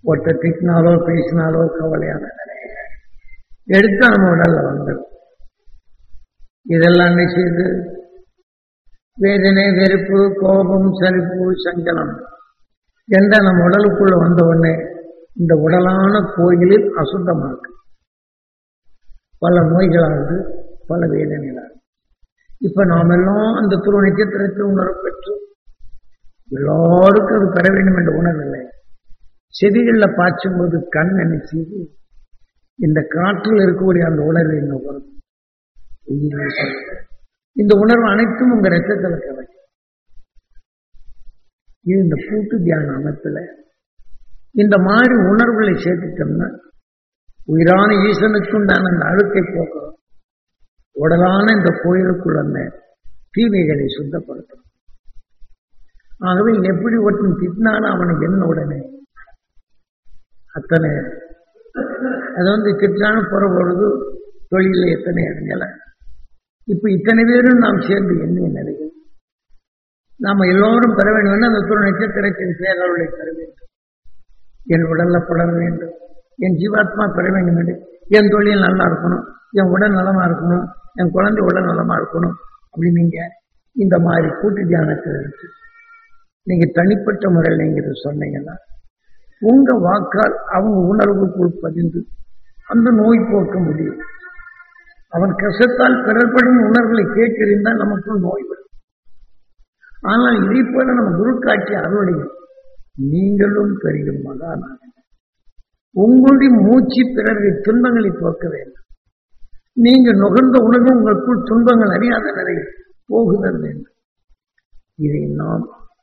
ஒருத்தர் திட்டினாலோ பேசினாலோ கவலையான நிலை எடுத்து நம்ம உடல்ல வந்துடும் இதெல்லாம் என்ன செய்யுது வேதனை வெறுப்பு கோபம் சலிப்பு சஞ்சலம் என்ற நம்ம உடலுக்குள்ள வந்த உடனே இந்த உடலான கோயிலில் அசுத்தமாக்கு பல நோய்களாகுது பல வேதனைகளாகுது இப்ப நாம் எல்லாம் அந்த துருவ நட்சத்திரத்தை உணர்வு பெற்று எல்லாருக்கும் அது பெற வேண்டும் என்ற உணர்வில்லை செடிகளில் பாய்ச்சும் போது கண் என்ன செய்து இந்த காற்றில் இருக்கக்கூடிய அந்த உணர்வு என்ன வரும் உயிரை சொல்லுது. இந்த உணர்வு அனைத்தும் உங்க ரத்தத்தில் கிடைக்கும் இது இந்த கூட்டு தியான அமைப்புல இந்த மாதிரி உணர்வுகளை சேர்த்துட்டோம்னா உயிரான ஈசனுக்குண்டான அந்த அழுக்கை போக்குறோம் உடலான இந்த கோயிலுக்குள்ள அந்த தீமைகளை சுத்தப்படுத்தும் ஆகவே எப்படி ஒருத்தன் திட்டினாலும் அவனுக்கு என்ன உடனே அத்தனை அது வந்து திட்டான பொறுபொழுது தொழிலில் எத்தனை இடங்களை இப்ப இத்தனை பேரும் நாம் சேர்ந்து எண்ணிய நிலையில் நாம எல்லோரும் பெற வேண்டும் அந்த துணை நட்சத்திரத்தின் பேரருளை பெற வேண்டும் என் உடல்ல படர வேண்டும் என் ஜீவாத்மா பெற வேண்டும் என்று என் தொழில் நல்லா இருக்கணும் என் உடல் நலமா இருக்கணும் என் குழந்தை உடல் நலமா இருக்கணும் அப்படி நீங்க இந்த மாதிரி கூட்டு தியானத்தில் இருக்கு நீங்க தனிப்பட்ட முறையில் நீங்க இதை சொன்னீங்கன்னா உங்க வாக்கால் அவங்க உணர்வுக்குள் பதிந்து அந்த நோய் போக்க முடியும் அவன் கசத்தால் பிறர்படும் உணர்வுகளை கேட்டிருந்தால் நமக்குள் நோய் வரும் ஆனால் இதை போல நம்ம குரு காட்சி அருளையும் நீங்களும் பெரியும் மகானாக உங்களுடைய மூச்சு பிறரை துன்பங்களை போக்க வேண்டும் நீங்க நுகர்ந்த உணர்வு உங்களுக்குள் துன்பங்கள் அறியாத நிலையில் போகுதல் வேண்டும் இதை நாம்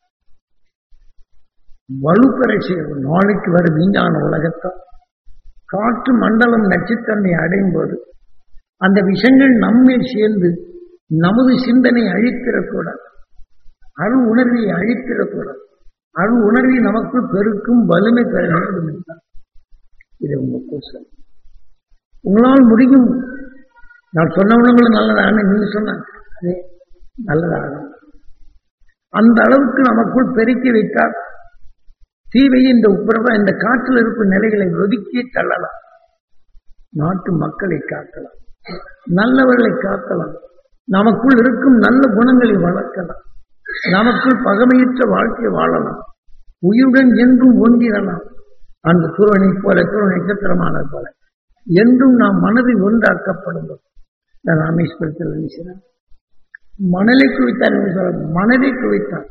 வலுப்பெற செய்யணும் நாளைக்கு வரும் விஞ்ஞான உலகத்தால் காற்று மண்டலம் நச்சுத்தன்மை அடையும் போது அந்த விஷங்கள் நம்மில் சேர்ந்து நமது சிந்தனை அழித்திடக்கூடாது அரு உணர்வை அழித்திடக்கூடாது அரு உணர்வை நமக்குள் பெருக்கும் வலிமை பெற வேண்டும் என்றார் இது உங்க கோசம் உங்களால் முடியும் நான் சொன்னவங்களும் நல்லதாகணும் நீங்க சொன்னாங்க அதே நல்லதாகும் அந்த அளவுக்கு நமக்குள் பெருக்கி வைத்தால் தீவையை இந்த உப்புரவ இந்த காற்றில் இருக்கும் நிலைகளை ஒதுக்கி தள்ளலாம் நாட்டு மக்களை காக்கலாம் நல்லவர்களை காக்கலாம் நமக்குள் இருக்கும் நல்ல குணங்களை வளர்க்கலாம் நமக்குள் பகமையற்ற வாழ்க்கை வாழலாம் உயிருடன் என்றும் ஒன்றிடலாம் அந்த துருவனை போல துருவ நட்சத்திரமானது போல என்றும் நாம் மனதை ஒன்றாக்கப்படும் இந்த ராமேஸ்வரத்தில் வீசினார் மணலை குவித்தார் என்று சொல்ல மனதை குவித்தார்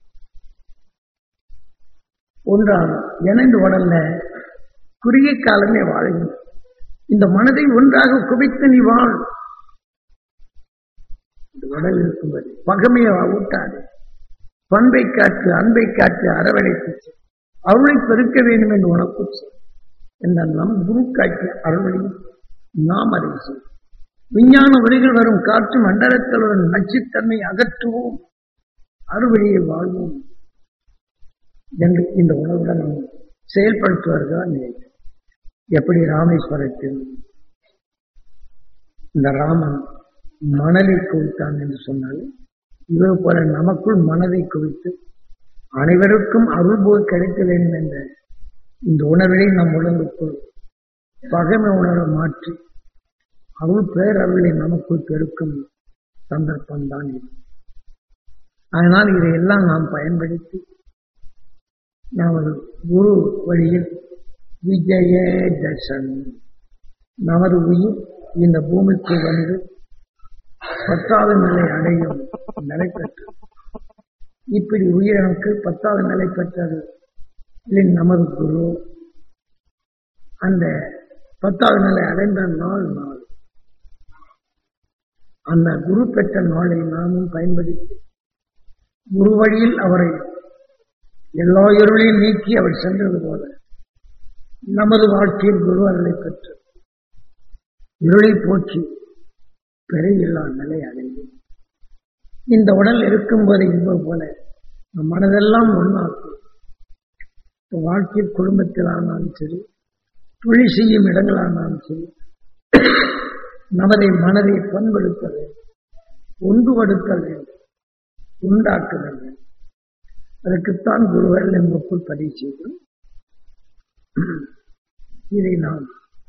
ஒன்றான இணைந்து உடல்ல குறுகிய காலமே வாழுங்க இந்த மனதை ஒன்றாக குவித்து நீ வாழ் இந்த உடல் இருக்கும்போது பகமையை ஊட்டாது பண்பை காற்று அன்பை காற்று அரவணைத்து அருளை பெருக்க வேண்டும் என்று உனக்கு என்ற நம் குரு காட்சி அருளையும் நாம் அறிவு விஞ்ஞான வரிகள் வரும் காற்று மண்டலத்தில் ஒரு நச்சுத்தன்மை அகற்றுவோம் அறுவழியை வாழ்வோம் என்று இந்த உணவுடன் நாம் செயல்படுத்துவார்கள் நினைக்கிறேன் எப்படி ராமேஸ்வரத்தில் இந்த ராமன் மணலை குவித்தான் என்று சொன்னால் இவர் போல நமக்குள் மனதை குவித்து அனைவருக்கும் அருள் போய் கிடைக்க வேண்டும் என்ற இந்த உணர்வை நம் உடலுக்குள் பகைமை உணர்வை மாற்றி அருள் பேரருளை நமக்குள் பெருக்கும் சந்தர்ப்பம் தான் இது அதனால் இதையெல்லாம் நாம் பயன்படுத்தி நமது குரு வழியில் விஜய தசன் நமது உயிர் இந்த பூமிக்கு வந்து பத்தாவது நிலை அடையும் நிலை பெற்று இப்படி உயிர் எனக்கு பத்தாவது நிலை பெற்றது நமது குரு அந்த பத்தாவது நிலை அடைந்த நாள் நாள் அந்த குரு பெற்ற நாளை நாமும் பயன்படுத்தி குரு வழியில் அவரை எல்லா இருளையும் நீக்கி அவர் சென்றது போல நமது வாழ்க்கையில் குரு அருளை பெற்று இருளை போக்கி பெருவில்லா நிலை அடைந்து இந்த உடல் இருக்கும்போது இன்பது போல நம் மனதெல்லாம் ஒன்றாக்கும் வாழ்க்கையில் குடும்பத்தில் ஆனாலும் சரி தொழில் செய்யும் இடங்களானாலும் சரி நமதை மனதை பண்படுத்த வேண்டும் ஒன்றுபடுத்தல் வேண்டும் உண்டாக்குதல் வேண்டும் அதற்குத்தான் குருவர்கள் எங்களுக்குள் பதிவு செய்து இதை நாம்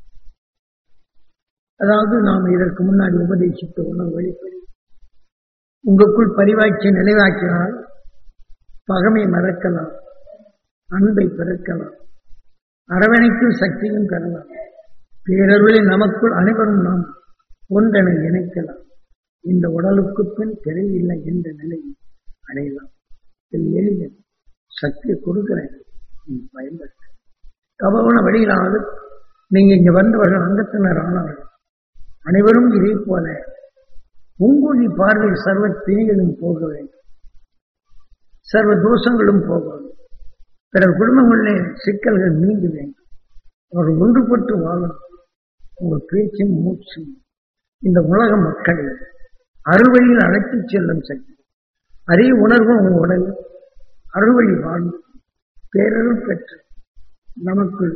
அதாவது நாம் இதற்கு முன்னாடி உபதேசித்த உணவு வெளிப்படி உங்களுக்குள் பரிவாட்சி நினைவாக்கினால் பகமை மறக்கலாம் அன்பை பிறக்கலாம் அரவணைக்கும் சக்தியும் பெறலாம் பேரருளை நமக்குள் அனைவரும் நாம் ஒன்றென இணைக்கலாம் இந்த உடலுக்கு பின் பிறவில்லை என்ற நிலையை அடையலாம் இது எளிய சக்தியை கொடுக்கிறேன் நீ பயன்படுத்த கபவன வழியிலாவது நீங்க இங்க வந்தவர்கள் அங்கத்தினர் ஆனவர்கள் அனைவரும் இதே போல உங்களுடைய பார்வை சர்வ பிணிகளும் போக வேண்டும் சர்வ தோஷங்களும் போக வேண்டும் பிறர் குடும்பங்களிலே சிக்கல்கள் நீங்க வேண்டும் அவர்கள் ஒன்றுபட்டு வாழும் உங்கள் பேச்சும் மூச்சும் இந்த உலக மக்களை அறுவழியில் அழைத்துச் செல்லும் சக்தி அதே உணர்வும் உங்கள் உடலில் அறுவழி வாழ்ந்து பேரருள் பெற்று நமக்குள்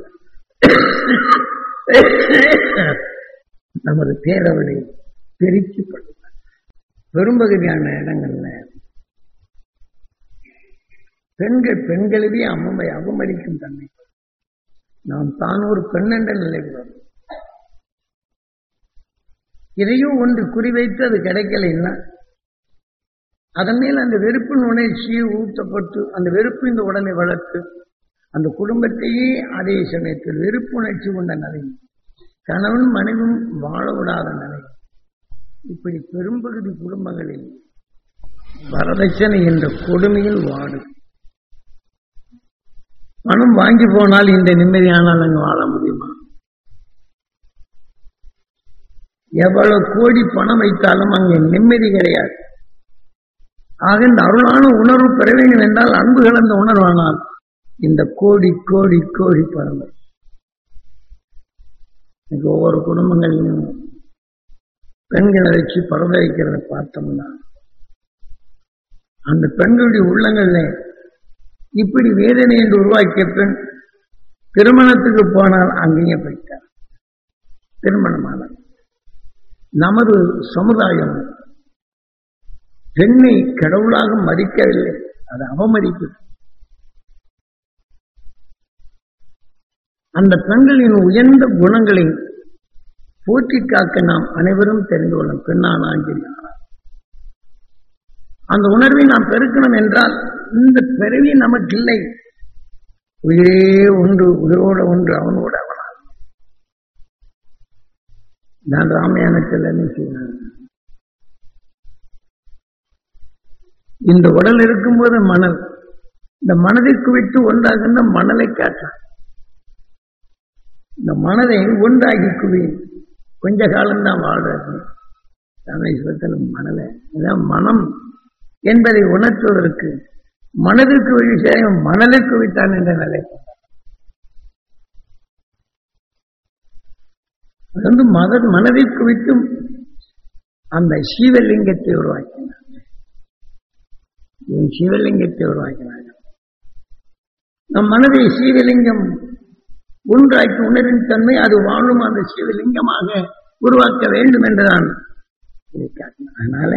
நமது பேரவளை பெருக்கிப்படுவார் பெரும்பகுதியான இடங்கள்ல பெண்கள் பெண்களவே அம்மை அவமதிக்கும் தன்மை நாம் தான் ஒரு பெண் என்ற நிலைக்கு வரும் இதையும் ஒன்று குறிவைத்து அது கிடைக்கலைன்னா அதன் மேல் அந்த வெறுப்பின் உணர்ச்சியை ஊட்டப்பட்டு அந்த வெறுப்பு இந்த உடலை வளர்த்து அந்த குடும்பத்தையே அதே சமயத்தில் வெறுப்பு உணர்ச்சி கொண்ட நிலை கணவன் மனைவும் வாழ விடாத நிலை இப்படி பெரும்பகுதி குடும்பங்களில் வரதட்சணை என்ற கொடுமையில் வாடும் பணம் வாங்கி போனால் இந்த நிம்மதியானால் அங்கு வாழ முடியுமா எவ்வளவு கோடி பணம் வைத்தாலும் அங்கே நிம்மதி கிடையாது ஆக இந்த அருளான உணர்வு பெற வேண்டும் என்றால் அன்பு கலந்த உணர்வானால் இந்த கோடி கோடி கோடி பரம்பரை இன்னைக்கு ஒவ்வொரு குடும்பங்களிலும் பெண்களை வச்சு பரத வைக்கிறத பார்த்தோம்னா அந்த பெண்களுடைய உள்ளங்கள்ல இப்படி வேதனை என்று உருவாக்கிய பெண் திருமணத்துக்கு போனால் அங்கேயே போயிட்டார் திருமணமானார் நமது சமுதாயம் பெண்ணை கடவுளாக மதிக்கவில்லை அது அவமதிப்பு அந்த பெண்களின் உயர்ந்த குணங்களை போற்றி காக்க நாம் அனைவரும் தெரிந்து கொள்ளும் பெண்ணான ஆங்கிலானா அந்த உணர்வை நாம் பெருக்கணும் என்றால் இந்த பிறவி நமக்கு இல்லை உயிரே ஒன்று உயிரோட ஒன்று அவனோட அவனா நான் ராமாயணத்தில் என்ன செய்யணும் இந்த உடல் இருக்கும்போது மணல் இந்த மனதை குவித்து ஒன்றாகின்ற மணலை காட்டான் இந்த மனதை ஒன்றாகி குவி கொஞ்ச காலம்தான் வாழ்றது ராமேஸ்வரத்தில் மணலை இதான் மனம் என்பதை உணர்த்துவதற்கு மனதிற்கு விஷயம் மணலை குவித்தான் என்ற நிலை அது வந்து மத மனதை குவித்தும் அந்த சீவலிங்கத்தை உருவாக்கினார் சிவலிங்கத்தை உருவாக்கினாங்க நம் மனதை சீவலிங்கம் ஒன்றாக்கி உணரின் தன்மை அது வாழும் அந்த சிவலிங்கமாக உருவாக்க வேண்டும் என்றுதான் அதனால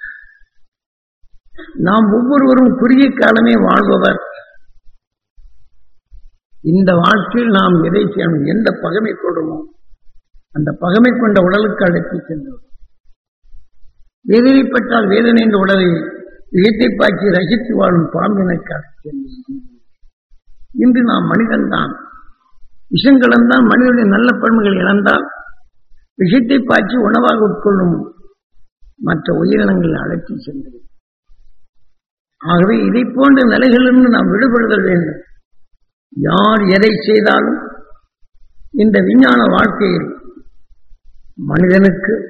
நாம் ஒவ்வொருவரும் குறுகிய காலமே வாழ்பவர் இந்த வாழ்க்கையில் நாம் எதை செய்யணும் எந்த பகமை கொள்றோமோ அந்த பகமை கொண்ட உடலுக்கு அழைத்து சென்றோம் வேதனைப்பட்டால் வேதனை என்ற உடலை இயற்கை பாய்ச்சி ரசித்து வாழும் பாம்பினக்காக இன்று நாம் மனிதன்தான் விஷம் கலந்தால் மனிதனுடைய நல்ல பண்புகள் இழந்தால் விஷத்தை பாய்ச்சி உணவாக உட்கொள்ளும் மற்ற உயிரினங்களை அழைத்து சென்றது ஆகவே இதை போன்ற நிலைகளிலிருந்து நாம் விடுபடுதல் வேண்டும் யார் எதை செய்தாலும் இந்த விஞ்ஞான வாழ்க்கையில் மனிதனுக்கு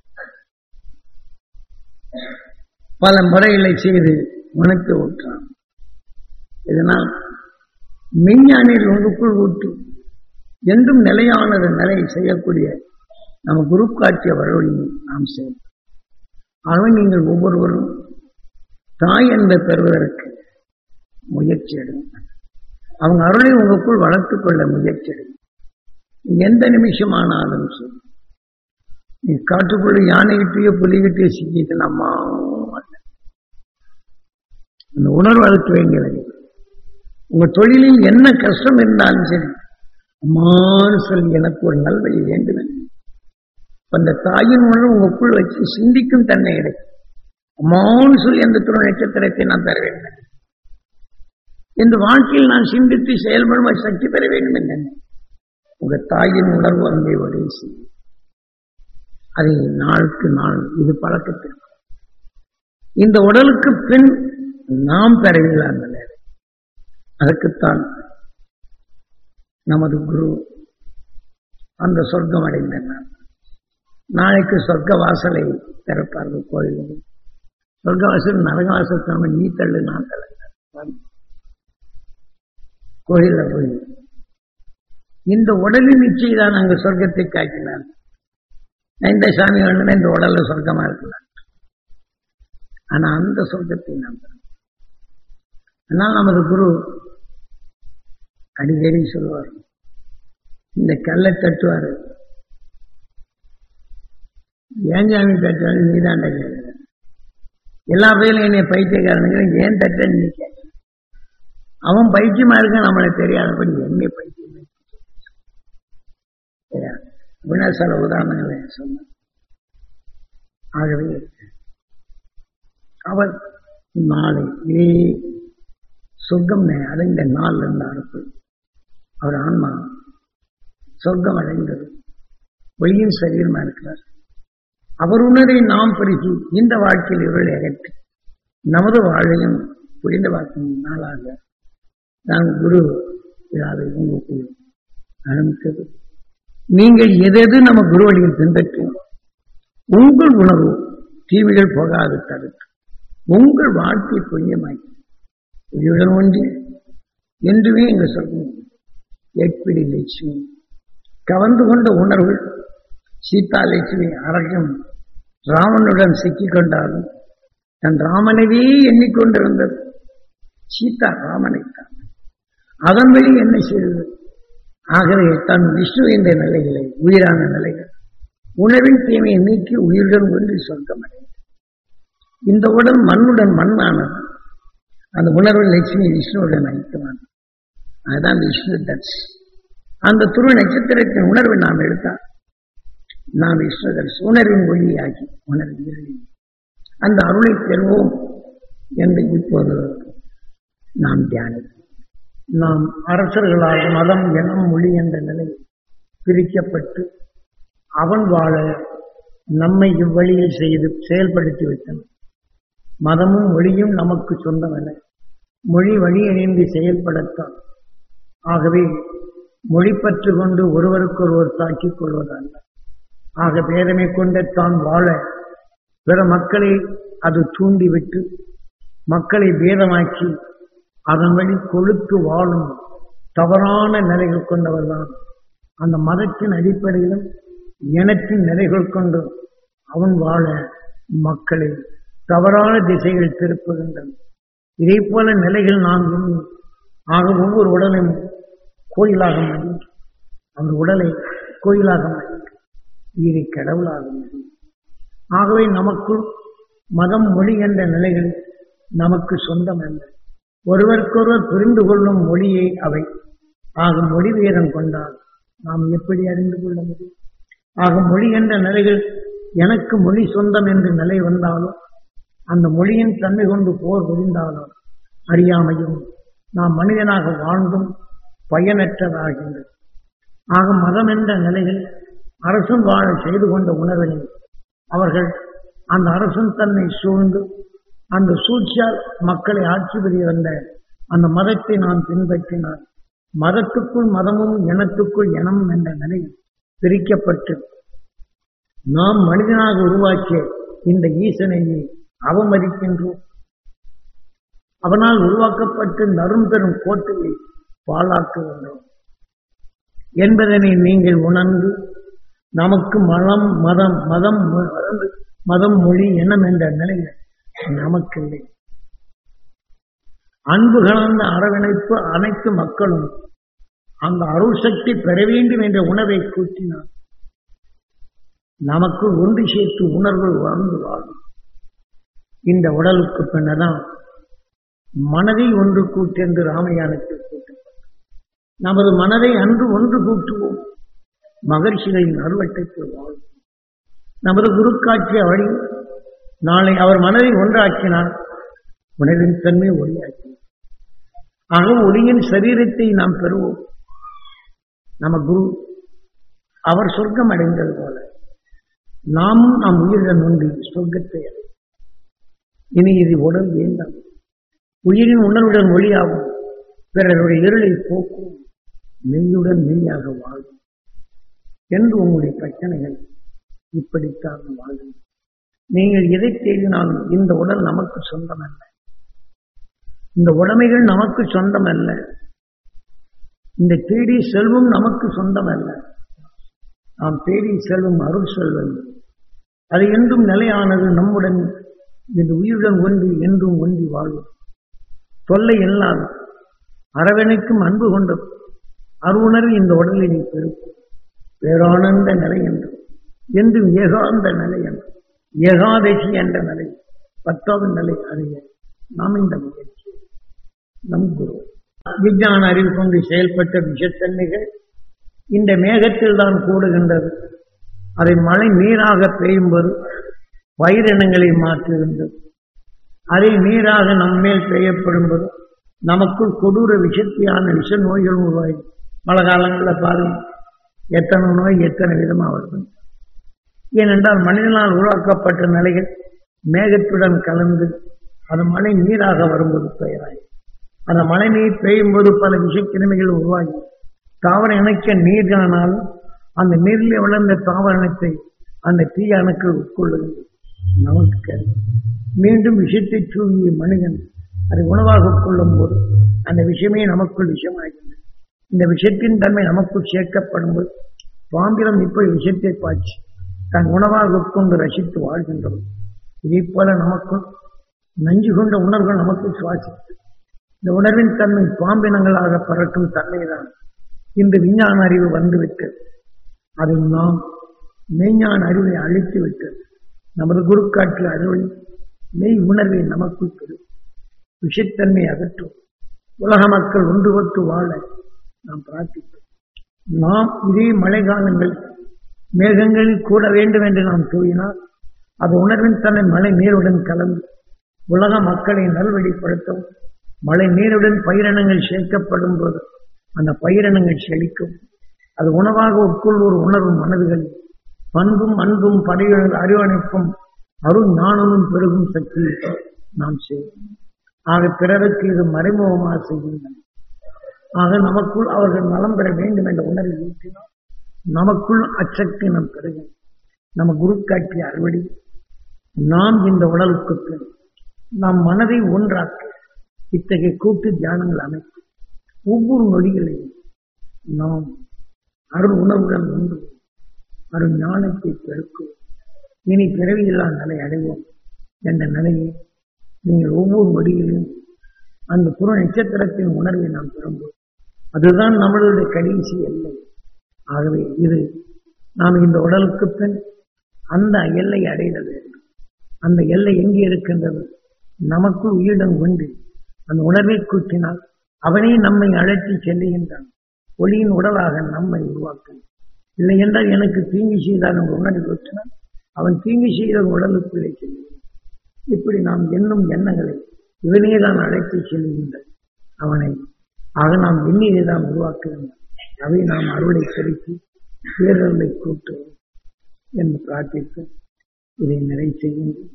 பல முறைகளை செய்து உணர்த்து ஊற்றான் இதனால் மெஞ்ஞானில் உங்களுக்குள் ஊற்று என்றும் நிலையானது நிலை செய்யக்கூடிய நம்ம குரு காட்சிய வரவழியை நாம் செய்வோம் ஆகவே நீங்கள் ஒவ்வொருவரும் தாய் என்பதை பெறுவதற்கு முயற்சி எடுங்க அவங்க அருளை உங்களுக்குள் வளர்த்துக் கொள்ள முயற்சி எடுங்க எந்த நிமிஷமானாலும் சரி நீ காட்டுக்குள்ள யானைகிட்டயோ புலிகிட்டயோ சிக்கிட்டு நம்ம அந்த உணர்வு அதுக்கு வேண்டியது உங்க தொழிலில் என்ன கஷ்டம் இருந்தாலும் சரி அம்மான்னு சொல்லி எனக்கு ஒரு நல்வழி வேண்டும் அந்த தாயின் உணர்வு உங்களுக்குள் வச்சு சிந்திக்கும் தன்மை கிடைக்கும் அம்மான்னு சொல்லி அந்த துணை நட்சத்திரத்தை நான் பெற வேண்டும் இந்த வாழ்க்கையில் நான் சிந்தித்து செயல்படும் சக்தி பெற வேண்டும் என்று உங்க தாயின் உணர்வு அங்கே உதவி செய்யும் அதை நாளுக்கு நாள் இது பழக்கத்திற்கு இந்த உடலுக்கு பின் நாம் பெறவில்லை அந்த நேரம் அதற்குத்தான் நமது குரு அந்த சொர்க்கம் அடைந்தனர் நாளைக்கு சொர்க்க வாசலை திறப்பார்கள் கோயிலில் சொர்க்க வாசல் நரக வாசல் நம்ம நீ தள்ளு நான் தள்ளு கோயில போய் இந்த உடலின் நிச்சயை தான் அங்கு சொர்க்கத்தை காட்டினார் இந்த சாமி வேணும்னா இந்த உடல்ல சொர்க்கமா இருக்கலாம் ஆனா அந்த சொர்க்கத்தை நாம் ஆனால் நமது குரு அடிக்கடி சொல்லுவார் இந்த கல்லை தட்டுவார் ஏன் சாமி தட்டுவாரு நீ தான் கேட்க எல்லா பேரும் என்னை பைத்தியக்காரனுங்க ஏன் தட்ட நீ கேட்க அவன் பைத்தியமா இருக்க நம்மளுக்கு தெரியாதபடி என்னை பைத்தியம் அப்படின்னா சில உதாரணங்களை சொன்ன ஆகவே அவர் நாளை இதே சொர்க்கம் அடைந்த நாள் இருந்து அனுப்பு அவர் ஆன்மா சொர்க்கம் அடைந்தது ஒளியின் சரீரமா இருக்கிறார் அவர் உணரை நாம் பரிசு இந்த வாழ்க்கையில் இவர்களை அகற்றி நமது வாழ்வையும் புரிந்த வாக்கும் நாளாக நான் குரு விழாவை உங்களுக்கு அனுப்பித்தது நீங்கள் எதெது நம்ம குரு வழியில் பின்பற்றும் உங்கள் உணர்வு தீமைகள் போகாது தடுத்து உங்கள் வாழ்க்கை புண்ணியமாக்கி உயிருடன் ஒன்றி என்றுமே எங்க சொல்றோம் எட்பிடி லட்சுமி கவர்ந்து கொண்ட உணர்வு சீதா லட்சுமி அரகம் ராமனுடன் சிக்கிக் கொண்டாலும் தன் ராமனவே எண்ணிக்கொண்டிருந்தது சீதா ராமனைத்தான் அதன் வழி என்ன செய்தது ஆகவே தன் விஷ்ணு என்ற நிலைகளை உயிரான நிலைகள் உணவின் தீமையை நீக்கி உயிருடன் ஒன்றி சொர்க்கமடைந்தது இந்த உடல் மண்ணுடன் மண்ணானது அந்த உணர்வு லட்சுமி விஷ்ணுவுடன் ஐக்கியமானது அதுதான் விஷ்ணு தட்ஸ் அந்த துரு நட்சத்திரத்தின் உணர்வை நாம் எடுத்தால் நாம் விஸ்வதர்ஸ் உணர்வின் ஒளியாகி உணர்வின் இருளி அந்த அருளை பெறுவோம் என்று இப்போது நாம் தியானிப்போம் நாம் அரசர்களாக மதம் எனம் மொழி என்ற நிலை பிரிக்கப்பட்டு அவன் வாழ நம்மை இவ்வழியில் செய்து செயல்படுத்தி விட்டன மதமும் மொழியும் நமக்கு சொந்தமல்ல மொழி வழி இணைந்து செயல்படத்தான் ஆகவே மொழி பற்று கொண்டு ஒருவருக்கொருவர் தாக்கிக் கொள்வதல்ல ஆக பேதமை கொண்ட தான் வாழ பிற மக்களை அது தூண்டிவிட்டு மக்களை பேதமாக்கி அதன் வழி கொழுத்து வாழும் தவறான நிலைகள் கொண்டவர்தான் அந்த மதத்தின் அடிப்படையிலும் இனத்தின் நிலைகள் கொண்டு அவன் வாழ மக்களை தவறான திசைகள் திருப்புகின்றன இதே போல நிலைகள் நாம் எண்ணி ஆக ஒவ்வொரு உடலும் கோயிலாக மதிக்கும் அந்த உடலை கோயிலாக மதிக்கும் உயிரை கடவுளாக மதிக்கும் ஆகவே நமக்குள் மதம் மொழி என்ற நிலைகள் நமக்கு சொந்தம் அல்ல ஒருவருக்கொருவர் புரிந்து கொள்ளும் மொழியை அவை ஆக மொழி வேதம் கொண்டால் நாம் எப்படி அறிந்து கொள்ள முடியும் ஆக மொழி என்ற நிலைகள் எனக்கு மொழி சொந்தம் என்று நிலை வந்தாலும் அந்த மொழியின் தன்மை கொண்டு போர் புரிந்தாலும் அறியாமையும் நாம் மனிதனாக வாழ்ந்தும் பயனற்றதாகின்றது ஆக மதம் என்ற நிலையில் அரசும் வாழ செய்து கொண்ட உணர்வினை அவர்கள் அந்த அரசும் தன்னை சூழ்ந்து அந்த சூழ்ச்சியால் மக்களை ஆட்சி புரிய வந்த அந்த மதத்தை நான் பின்பற்றினார் மதத்துக்குள் மதமும் இனத்துக்குள் இனம் என்ற நிலையில் பிரிக்கப்பட்டு நாம் மனிதனாக உருவாக்கிய இந்த ஈசனையை அவமதிக்கின்றோம் அவனால் உருவாக்கப்பட்டு நரும் பெறும் கோட்டையை பாழாக்குகின்றோம் என்பதனை நீங்கள் உணர்ந்து நமக்கு மலம் மதம் மதம் மதம் மொழி இனம் என்ற நிலையில் நமக்கில்லை அன்பு கலந்த அரவணைப்பு அனைத்து மக்களும் அந்த அருள் சக்தி பெற வேண்டும் என்ற உணவை கூட்டினார் நமக்கு ஒன்று சேர்த்து உணர்வு வாழ்ந்து வாழும் இந்த உடலுக்கு பின்னதான் மனதை ஒன்று கூட்டென்று ராமயானத்தில் கூட்டப்பட்டது நமது மனதை அன்று ஒன்று கூட்டுவோம் மகர்ஷிகளின் அருவட்டத்தில் வாழும் நமது குருக்காட்சிய வழி நாளை அவர் மனதை ஒன்றாக்கினார் உணவின் தன்மை ஒளியாக்கி ஆக ஒளியின் சரீரத்தை நாம் பெறுவோம் நம்ம குரு அவர் சொர்க்கம் அடைந்தது போல நாமும் நாம் உயிருடன் ஒன்றி சொர்க்கத்தை அடைவோம். இனி இது உடல் வேண்டாம் உயிரின் உணர்வுடன் ஒளியாகும் பிறருடைய இருளை போக்கும் மெய்யுடன் மெய்யாக வாழும் என்று உங்களுடைய பிரச்சனைகள் இப்படித்தான் வாழும் நீங்கள் எதை தேடினாலும் இந்த உடல் நமக்கு சொந்தம் அல்ல இந்த உடைமைகள் நமக்கு சொந்தம் அல்ல இந்த தேடி செல்வம் நமக்கு சொந்தம் அல்ல நாம் தேடி செல்வம் அருள் செல்வம் அது என்றும் நிலையானது நம்முடன் இந்த உயிருடன் ஒன்றி என்றும் ஒன்றி வாழும் தொல்லை இல்லாத அரவணைக்கும் அன்பு கொண்ட அருணர் இந்த உடலினை பெருக்கும் பேரானந்த நிலை என்று என்றும் ஏகாந்த நிலை என்று ஏகாதசி என்ற நிலை பத்தாவது நிலை அறிய நாம் இந்த முயற்சி நம் குரு விஞ்ஞான அறிவு கொண்டு செயல்பட்ட விஷத்தன்மைகள் இந்த மேகத்தில் தான் கூடுகின்றது அதை மழை நீராக பெய்யும்போது பயிரினங்களை மாற்றுகின்றது அதை நீராக நம்மேல் பெய்யப்படும்போது நமக்குள் கொடூர விஷத்தியான விஷ நோய்கள் உருவாகி மழை காலங்களில் பாருங்க எத்தனை நோய் எத்தனை விதமாக வருது ஏனென்றால் மனிதனால் உருவாக்கப்பட்ட நிலைகள் மேகத்துடன் கலந்து அது மழை நீராக வரும்போது பெயராய் அந்த மழை நீர் பெய்யும் போது பல விஷக்கிருமிகள் உருவாகி தாவர இணைக்க நீர் காணாலும் அந்த நீரில் வளர்ந்த தாவர இனத்தை அந்த தீய அணுக்கள் உட்கொள்ளுகிறது நமக்கு கிடைக்கும். மீண்டும் விஷத்தை சூழிய மனிதன் அதை உணவாக கொள்ளும் போது அந்த விஷயமே நமக்குள் விஷமாகின்றது இந்த விஷத்தின் தன்மை நமக்குள் சேர்க்கப்படும் போது பாம்பிரம் இப்படி விஷத்தை பாய்ச்சி தன் உணவாக உட்கொண்டு ரசித்து வாழ்கின்றது இதே போல நமக்குள் நஞ்சு கொண்ட உணர்வுகள் நமக்குள் சுவாசித்து இந்த உணர்வின் தன்மை பாம்பினங்களாக பறக்கும் தன்மைதான் இந்த விஞ்ஞான அறிவு வந்துவிட்டது அதை நாம் மெய்ஞான அறிவை அழித்து விட்டது நமது குருக்காற்று அருள் மெய் உணர்வை நமக்குள் பெறும் விஷத்தன்மை அகற்றும் உலக மக்கள் ஒன்றுபட்டு வாழ நாம் பிரார்த்திப்போம் நாம் இதே மழை காலங்கள் மேகங்களில் கூட வேண்டும் என்று நாம் தூவினால் அது உணர்வின் தன்னை மழை நீருடன் கலந்து உலக மக்களை நல்வழிப்படுத்தும் மழை நீருடன் பயிரினங்கள் சேர்க்கப்படும் போது அந்த பயிரினங்கள் செழிக்கும் அது உணவாக உட்கொள்வோர் உணர்வு மனதுகளில் பண்பும் அன்பும் படையுடன் அறிவணைப்பும் அருள் ஞானமும் பெருகும் சக்தி நாம் செய்வோம் ஆக பிறருக்கு இது மறைமுகமாக செய்கின்றன ஆக நமக்குள் அவர்கள் நலம் பெற வேண்டும் என்ற உணர்வை ஊற்றினால் நமக்குள் அச்சக்தி நாம் பெறுகிறோம் நம்ம குரு காட்டிய அறுவடை நாம் இந்த உடலுக்கு பின் நம் மனதை ஒன்றாக்க இத்தகைய கூட்டு தியானங்கள் அமைத்து ஒவ்வொரு நொடிகளையும் நாம் அருள் உணர்வுடன் ஒன்று அருள் ஞானத்தை பெருக்கும் இனி பிறவியில்லா நிலை அடைவோம் என்ற நிலையை நீங்கள் ஒவ்வொரு நொடியிலும் அந்த புற நட்சத்திரத்தின் உணர்வை நாம் பெறும்போது அதுதான் நம்மளுடைய கடைசி எல்லை ஆகவே இது நாம் இந்த உடலுக்கு பின் அந்த எல்லை அடைத வேண்டும் அந்த எல்லை எங்கே இருக்கின்றது நமக்குள் உயிருடன் கொண்டு அந்த உணர்வை கூட்டினால் அவனே நம்மை அழைத்து செல்லுகின்றான் ஒளியின் உடலாக நம்மை உருவாக்கும் இல்லை என்றால் எனக்கு தீங்கு செய்தால் உங்கள் உணர்வை ஊற்றினால் அவன் தீங்கு செய்த உடலுக்குள்ளே செல்லுகிறான் இப்படி நாம் எண்ணும் எண்ணங்களை இவனே தான் அழைத்து செல்கின்றான் அவனை ஆக நாம் எண்ணியதை தான் உருவாக்குகின்றோம் அவை நாம் அருளை பெருக்கி பேரருளை கூட்டுவோம் என்று பிரார்த்தித்து இதை நிறை செய்கின்றோம்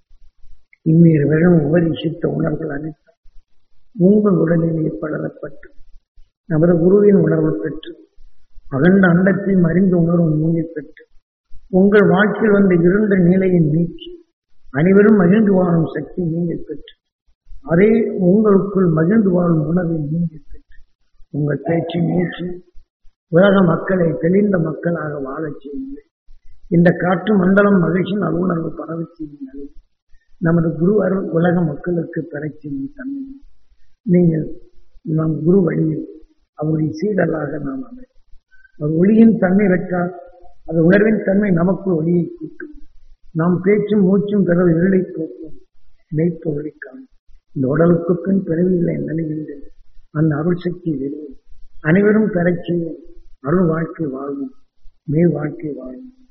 இந்நீர் வெறும் உபதேசித்த உணர்வுகள் அனைத்தும் உங்கள் உடலிலே பலரப்பட்டு நமது குருவின் உணர்வு பெற்று அகண்ட அண்டத்தையும் அறிந்த உணர்வு நீங்கி பெற்று உங்கள் வாழ்க்கையில் வந்த இருண்ட நிலையை நீக்கி அனைவரும் மகிழ்ந்து வாழும் சக்தி நீங்கள் பெற்று அதே உங்களுக்குள் மகிழ்ந்து வாழும் உணர்வை நீங்கள் பெற்று உங்கள் பேச்சு மூச்சு உலக மக்களை தெளிந்த மக்களாக வாழச் செய்யுங்கள் இந்த காற்று மண்டலம் மகிழ்ச்சியின் அலுவலர்வு பரவச் செய்யுங்கள் நமது குரு அருள் உலக மக்களுக்கு பெறச் செய்யும் தன்மை நீங்கள் நம் குரு வழியில் அவருடைய சீடலாக நாம் அமை அவர் ஒளியின் தன்மை பெற்றால் அது உணர்வின் தன்மை நமக்கு ஒளியை கூட்டும் நாம் பேச்சும் மூச்சும் பிறகு இருளை போக்கும் மெய்ப்ப ஒளி காணும் இந்த உடலுக்கு பின் பிறவில்லை நிலையில் அந்த அருள் சக்தி வெளியே அனைவரும் பெறச் செய்யும் அருள் வாழ்க்கை வாழ்வும் மே வாழ்க்கை வாழ்வும்